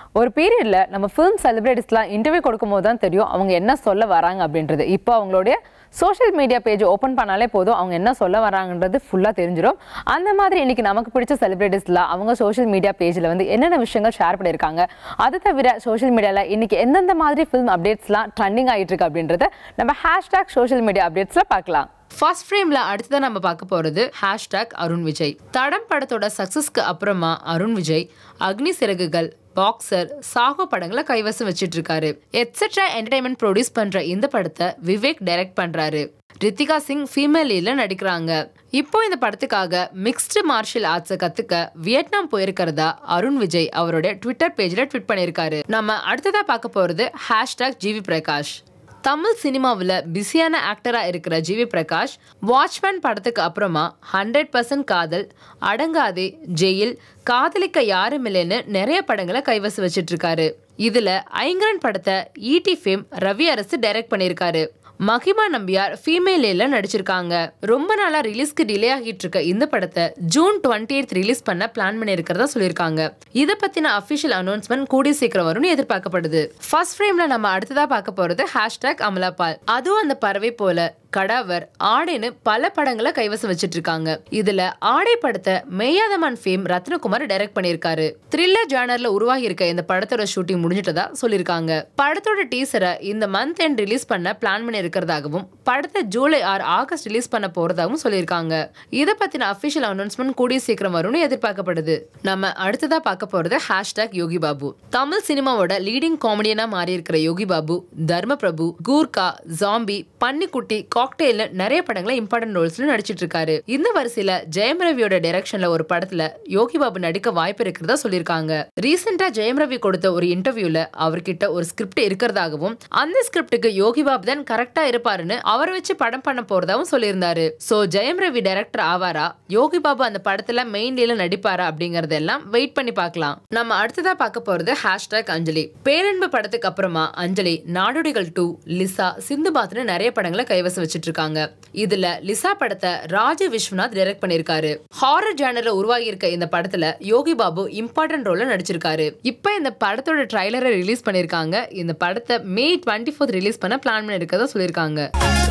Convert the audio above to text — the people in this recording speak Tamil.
ஒரு பீரியட்ல நம்ம ஃபிலிம் செலிபிரிட்டிஸ்லாம் இன்டர்வியூ கொடுக்கும்போது தான் தெரியும் அவங்க என்ன சொல்ல வராங்க அப்படின்றது இப்போ அவங்களுடைய சோஷியல் மீடியா பேஜ் ஓப்பன் பண்ணாலே போதும் அவங்க என்ன சொல்ல வராங்கன்றது ஃபுல்லாக தெரிஞ்சிடும் அந்த மாதிரி இன்னைக்கு நமக்கு பிடிச்ச செலிபிரிட்டிஸ்லாம் அவங்க சோஷியல் மீடியா பேஜில் வந்து என்னென்ன விஷயங்கள் ஷேர் பண்ணியிருக்காங்க அது தவிர சோஷியல் மீடியாவில் இன்னைக்கு எந்தெந்த மாதிரி ஃபிலிம் அப்டேட்ஸ்லாம் ட்ரெண்டிங் ஆகிட்டு இருக்கு அப்படின்றத நம்ம ஹேஷ்டாக் சோஷியல் மீடியா அப்டேட்ஸில் பார்க்கலாம் ஃபர்ஸ்ட் ஃப்ரேம்ல அடுத்ததான் நம்ம பார்க்க போறது ஹேஷ்டாக் அருண் விஜய் தடம் படத்தோட சக்சஸ்க்கு அப்புறமா அருண் விஜய் அக்னி சிறகுகள் பாக்ஸர் சாகோ படங்களை கைவசம் வச்சிட்டு இருக்காரு எட்ஸெட்ரா என்டர்டைன்மெண்ட் ப்ரொடியூஸ் பண்ற இந்த படத்தை விவேக் டைரக்ட் பண்றாரு ரித்திகா சிங் ஃபீமேல் லீட்ல நடிக்கிறாங்க இப்போ இந்த படத்துக்காக மிக்ஸ்டு மார்ஷியல் ஆர்ட்ஸை கத்துக்க வியட்நாம் போயிருக்கிறதா அருண் விஜய் அவருடைய ட்விட்டர் பேஜ்ல ட்வீட் பண்ணியிருக்காரு நம்ம அடுத்ததா பார்க்க போறது ஹேஷ்டாக் ஜிவி பிரகாஷ் தமிழ் சினிமாவில் பிஸியான ஆக்டராக இருக்கிற ஜிவி பிரகாஷ் வாட்ச்மேன் படத்துக்கு அப்புறமா ஹண்ட்ரட் பர்சன்ட் காதல் அடங்காதே ஜெயில் காதலிக்க யாரும் இல்லைன்னு நிறைய படங்களை கைவசம் வச்சிட்டு இருக்காரு இதுல ஐங்கரன் படத்தை ஈடி ஃபேம் ரவி அரசு டைரக்ட் பண்ணியிருக்காரு மகிமா நம்பியார் ஃபீமேல நடிச்சிருக்காங்க ரொம்ப நாளா ரிலீஸ்க்கு டிலே ஆகிட்டு இருக்க இந்த படத்தை ஜூன் டுவெண்ட்டி எய்த் ரிலீஸ் பண்ண பிளான் பண்ணியிருக்கிறதா சொல்லியிருக்காங்க இதை பத்தின அஃபிஷியல் அனௌன்ஸ்மெண்ட் கூடிய சீக்கிரம் வரும்னு எதிர்பார்க்கப்படுது ஃபர்ஸ்ட் ஃப்ரேம்ல நம்ம அடுத்ததா பார்க்க போறது ஹேஷ்டாக் அமலாபால் அதுவும் அந்த பறவை போல கடாவர் ஆடைன்னு பல படங்களை கைவசம் வச்சிட்டு இருக்காங்க இதுல ஆடை படத்தை மேயாதமான் ஃபேம் ரத்னகுமார் டைரக்ட் பண்ணியிருக்காரு த்ரில்லர் ஜானர்ல உருவாகி இருக்க இந்த படத்தோட ஷூட்டிங் முடிஞ்சிட்டதா சொல்லியிருக்காங்க படத்தோட டீசரை இந்த மந்த் எண்ட் ரிலீஸ் பண்ண பிளான் பண்ணி இருக்கிறதாகவும் படத்தை ஜூலை ஆறு ஆகஸ்ட் ரிலீஸ் பண்ண போறதாகவும் சொல்லியிருக்காங்க இதை பத்தின அபிஷியல் அனௌன்ஸ்மெண்ட் கூடிய சீக்கிரம் வரும்னு எதிர்பார்க்கப்படுது நம்ம அடுத்ததா பார்க்க போறது ஹேஷ்டாக் யோகி பாபு தமிழ் சினிமாவோட லீடிங் காமெடியனா மாறி இருக்கிற யோகி பாபு தர்ம பிரபு கூர்கா ஜாம்பி பன்னிக்குட்டி காக்டெயில்ல நிறைய படங்களை இம்பார்ட்டன்ட் ரோல்ஸ்ல நடிச்சிட்டு இருக்காரு இந்த வரிசையில ஜெயம் ரவியோட டைரக்ஷன்ல ஒரு படத்துல யோகி பாபு நடிக்க வாய்ப்பு இருக்கிறதா சொல்லியிருக்காங்க ரீசெண்டா ஜெயம் ரவி கொடுத்த ஒரு இன்டர்வியூல அவர்கிட்ட ஒரு ஸ்கிரிப்ட் இருக்கிறதாகவும் அந்த ஸ்கிரிப்டுக்கு யோகி பாபு தான் கரெக்டா இருப்பாருன்னு அவரை வச்சு படம் பண்ண போறதாவும் சொல்லியிருந்தாரு சோ ஜெயம் ரவி டைரக்டர் ஆவாரா யோகி பாபு அந்த படத்துல மெயின் லீல நடிப்பாரா அப்படிங்கறதெல்லாம் வெயிட் பண்ணி பார்க்கலாம் நம்ம அடுத்ததா பார்க்க போறது ஹேஷ்டாக் அஞ்சலி பேரன்பு படத்துக்கு அப்புறமா அஞ்சலி நாடோடிகள் டூ லிசா சிந்து பாத்னு நிறைய படங்களை கைவசம் வச்சிட்டு இருக்காங்க இதுல லிசா படத்தை ராஜ விஸ்வநாத் டைரக்ட் பண்ணிருக்காரு ஹாரர் ஜானர்ல உருவாகி இருக்க இந்த படத்துல யோகி பாபு இம்பார்ட்டன்ட் ரோல்ல நடிச்சிருக்காரு இப்போ இந்த படத்தோட ட்ரைலரை ரிலீஸ் பண்ணிருக்காங்க இந்த படத்தை மே டுவெண்ட்டி ஃபோர்த் ரிலீஸ் பண்ண பிளான் பண்ணிருக்கதா சொல்லியிருக்காங்க